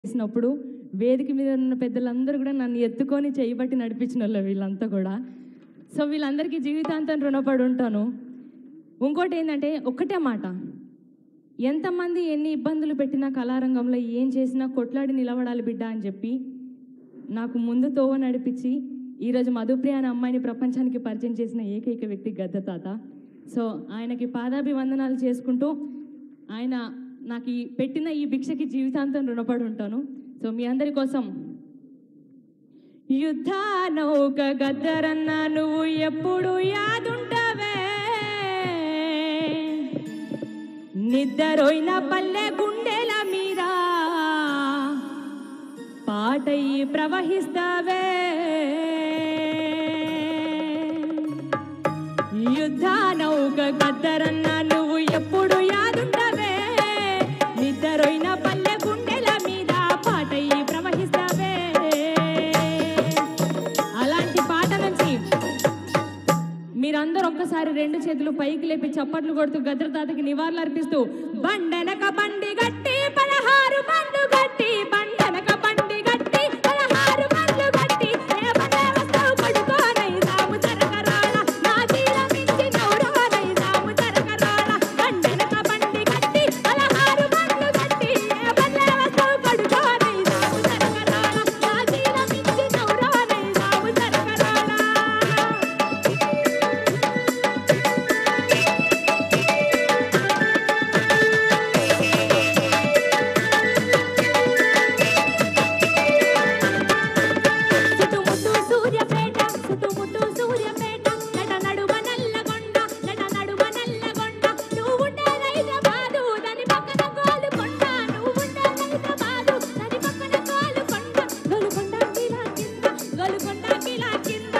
చేసినప్పుడు వేదిక మీద ఉన్న పెద్దలందరూ కూడా నన్ను ఎత్తుకొని చేయబట్టి నడిపించిన వాళ్ళు వీళ్ళంతా కూడా సో వీళ్ళందరికీ జీవితాంతం రుణపడి ఉంటాను ఇంకోటి ఏంటంటే ఒక్కటే మాట ఎంతమంది ఎన్ని ఇబ్బందులు పెట్టినా కళారంగంలో ఏం చేసినా కొట్లాడి నిలబడాలి బిడ్డ అని చెప్పి నాకు ముందు తోవ నడిపించి ఈరోజు మధుప్రియ అనే అమ్మాయిని ప్రపంచానికి పరిచయం చేసిన ఏకైక వ్యక్తి గద్ద తాత సో ఆయనకి పాదాభివందనాలు చేసుకుంటూ ఆయన నాకు ఈ పెట్టిన ఈ భిక్షకి జీవితాంతం రుణపడి ఉంటాను సో మీ అందరి కోసం యుద్ధ నౌక గద్దరన్న నువ్వు ఎప్పుడు యాదుంటవే నిద్రపోయిన పల్లె గుండెల మీద పాటయి ప్రవహిస్తావే యుద్ధ నౌక గద్దరన్న నువ్వు ఎప్పుడు యాదుండవే నిద్రపోయిన పల్లె గుండెల మీద పాటయి ప్రవహిస్తావే అలాంటి పాట నుంచి మీరందరూ ఒక్కసారి రెండు చేతులు పైకి లేపి చప్పట్లు కొడుతూ గద్ర తాతకి నివాళులు అర్పిస్తూ బండనక బండి గట్టి పదహారు బండ్లు గట్టి బండనక బండి గట్టి పదహారు బండ్లు గట్టి ఏ బండే వస్తావు పడుకోనై సాము జరగరాళ నా జీల మించి నౌరానై సాము జరగరాళ బండనక బండి గట్టి పదహారు బండ్లు గట్టి ఏ బండే వస్తావు పడుకోనై సాము జరగరాళ నా జీల మించి నౌరానై సాము జరగరాళ చుట్టుముట్టు సూర్యపేట చుట్టుముట్టు సూర్యపేట నట నడుమ నల్లగొండ నట నడుమ నల్లగొండ నువ్వుండే హైదరాబాదు దాని పక్కన గోలుకొండ నువ్వుండే హైదరాబాదు దాని పక్కన గోలుకొండ గోలుకొండ కిలా కింద గోలుకొండ కిలా కింద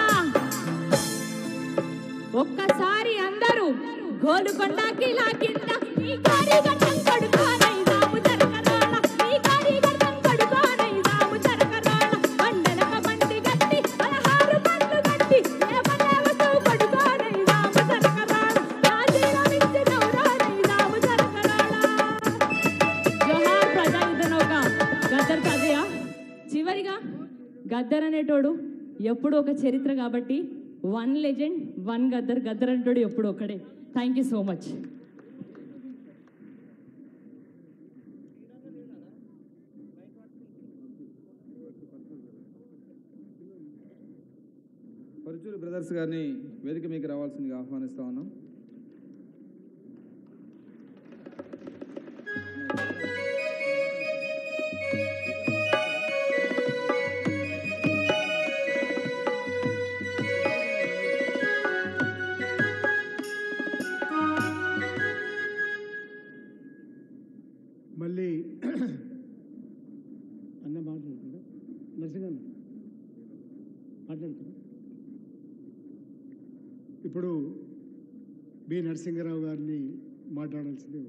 ఒక్కసారి అందరూ గోలుకొండ కిలా కింద ఈ కారి గట్టం పడుకోనై సాము జరగరాళ ఈ కారి గట్టం పడుకోనై సాము జరగరాళ బండలక బండి గట్టి పదహారు బండ్లు గట్టి ఏ బండే వస్తువు పడుకోనై సాము జరగరాళ రాజీల మించి నౌరానై సాము జరగరాళ జోహార్ ప్రజాయుద్ధ నౌక గద్దర్ తాతయ్య చివరిగా గద్దర్ అనేటోడు ఎప్పుడు ఒక చరిత్ర కాబట్టి one legend one Gaddar Gaddar అనేటోడు ఎప్పుడు ఒకడే thank you so much Paruchuri brothers గారిని వేదిక మీకు రావాల్సిందిగా ఆహ్వానిస్తా ఉన్నాం మళ్ళీ అన్న మాట్లాడుతుందా నరసింహన్న మాట్లాడుతున్నా ఇప్పుడు బి నరసింహరావు గారిని మాట్లాడాల్సింది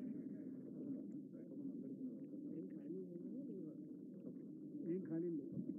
ఏం ఖాళీ లేదు